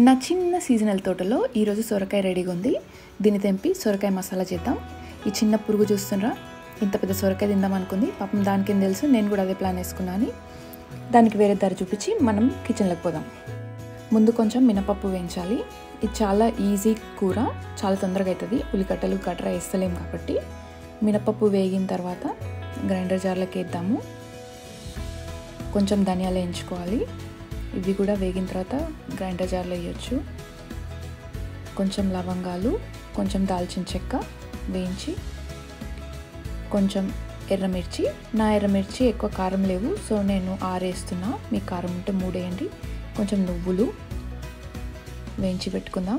నా చిన్న సీజనల్ తోటలో ఈరోజు సొరకాయ రెడీగా ఉంది దీన్ని తెంపి సొరకాయ మసాలా చేద్దాం ఈ చిన్న పురుగు చూస్తుండ్రా ఇంత పెద్ద సొరకాయ తిందాం అనుకుంది పాపం దానికేం తెలుసు నేను కూడా అదే ప్లాన్ వేసుకున్నాను దానికి వేరే దారి చూపించి మనం కిచెన్లోకి పోదాం ముందు కొంచెం మినపప్పు వేయించాలి ఇది చాలా ఈజీ కూర చాలా తొందరగా అవుతుంది ఉల్లిగడ్డలు గట్ర వేస్తలేం కాబట్టి మినపప్పు వేగిన తర్వాత గ్రైండర్ జార్లోకి వేద్దాము కొంచెం ధనియాలు వేయించుకోవాలి ఇవి కూడా వేగిన తర్వాత గ్రైండర్ జార్లో వేయచ్చు కొంచెం లవంగాలు కొంచెం దాల్చిన చెక్క వేయించి కొంచెం ఎర్రమిర్చి నా ఎర్రమిర్చి ఎక్కువ కారం లేవు సో నేను ఆరేస్తున్నా మీకు కారం ఉంటే మూడేయండి కొంచెం నువ్వులు వేయించి పెట్టుకుందాం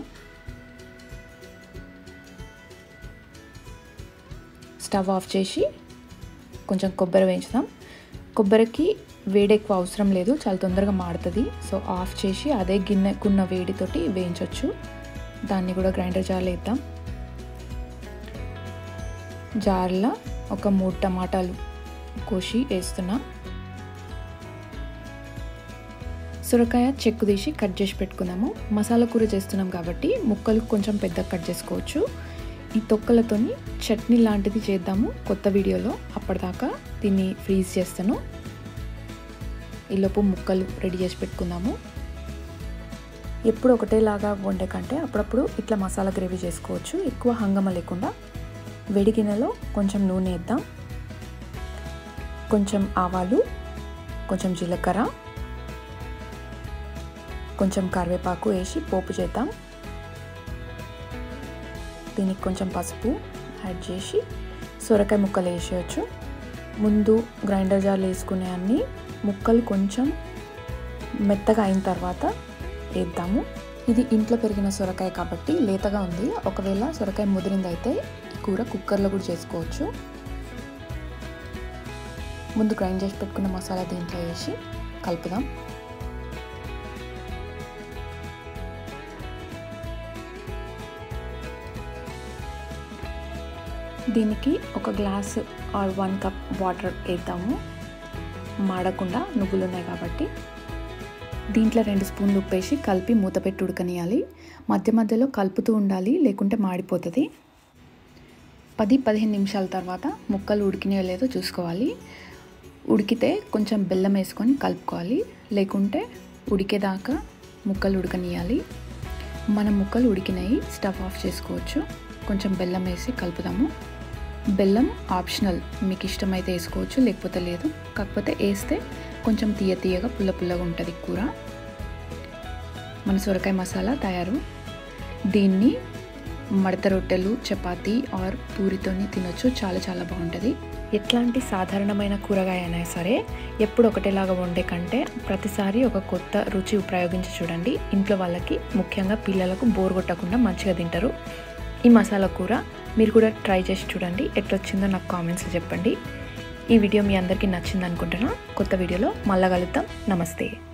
స్టవ్ ఆఫ్ చేసి కొంచెం కొబ్బరి వేయించుదాం కొబ్బరికి వేడి ఎక్కువ అవసరం లేదు చాలా తొందరగా మాడుతుంది సో ఆఫ్ చేసి అదే గిన్నెకున్న వేడితోటి వేయించవచ్చు దాన్ని కూడా గ్రైండర్ జార్లో వేద్దాం జార్లో ఒక మూడు టమాటాలు కోసి వేస్తున్నా సొరకాయ చెక్కు తీసి కట్ చేసి పెట్టుకుందాము మసాలా కూర చేస్తున్నాం కాబట్టి ముక్కలు కొంచెం పెద్దగా కట్ చేసుకోవచ్చు ఈ తొక్కలతోని చట్నీ లాంటిది చేద్దాము కొత్త వీడియోలో అప్పటిదాకా దీన్ని ఫ్రీజ్ చేస్తాను ఈలోపు ముక్కలు రెడీ చేసి పెట్టుకుందాము ఎప్పుడు ఒకటేలాగా వండే కంటే అప్పుడప్పుడు ఇట్లా మసాలా గ్రేవీ చేసుకోవచ్చు ఎక్కువ హంగమ లేకుండా వేడి గిన్నెలో కొంచెం నూనె వేద్దాం కొంచెం ఆవాలు కొంచెం జీలకర్ర కొంచెం కరివేపాకు వేసి పోపు చేద్దాం దీనికి కొంచెం పసుపు యాడ్ చేసి సొరకాయ ముక్కలు వేసేయచ్చు ముందు గ్రైండర్ జార్లు వేసుకునే అన్ని ముక్కలు కొంచెం మెత్తగా అయిన తర్వాత వేద్దాము ఇది ఇంట్లో పెరిగిన సొరకాయ కాబట్టి లేతగా ఉంది ఒకవేళ సొరకాయ ముదిరింది అయితే ఈ కూర కుక్కర్లో కూడా చేసుకోవచ్చు ముందు గ్రైండ్ చేసి పెట్టుకున్న మసాలా దీంట్లో వేసి కలుపుదాం దీనికి ఒక glass or one cup water వేద్దాము మాడకుండా నువ్వులు ఉన్నాయి కాబట్టి దీంట్లో రెండు స్పూన్లు ఉప్పేసి కలిపి మూత పెట్టి ఉడకనియాలి మధ్య మధ్యలో కలుపుతూ ఉండాలి లేకుంటే మాడిపోతుంది పది పదిహేను నిమిషాల తర్వాత ముక్కలు ఉడికినాయో లేదో చూసుకోవాలి ఉడికితే కొంచెం బెల్లం వేసుకొని కలుపుకోవాలి లేకుంటే ఉడికేదాకా ముక్కలు ఉడకనియాలి మన ముక్కలు ఉడికినాయి స్టవ్ ఆఫ్ చేసుకోవచ్చు కొంచెం బెల్లం వేసి కలుపుదాము బెల్లం ఆప్షనల్ మీకు ఇష్టమైతే వేసుకోవచ్చు లేకపోతే లేదు కాకపోతే వేస్తే కొంచెం తీయ తీయగా పుల్ల పుల్లగా ఉంటుంది కూర మన సొరకాయ మసాలా తయారు దీన్ని మడత రొట్టెలు చపాతీ ఆర్ పూరితోని తినొచ్చు చాలా చాలా బాగుంటుంది ఎట్లాంటి సాధారణమైన కూరగాయ అయినా సరే ఎప్పుడు ఒకటేలాగా వండే కంటే ప్రతిసారి ఒక కొత్త రుచి ప్రయోగించి చూడండి ఇంట్లో వాళ్ళకి ముఖ్యంగా పిల్లలకు బోర్ కొట్టకుండా మంచిగా తింటారు ఈ మసాలా కూర మీరు కూడా ట్రై చేసి చూడండి ఎట్లొచ్చిందో నాకు కామెంట్స్లో చెప్పండి ఈ వీడియో మీ అందరికీ నచ్చింది అనుకుంటున్నా కొత్త వీడియోలో మళ్ళా కలుద్దాం నమస్తే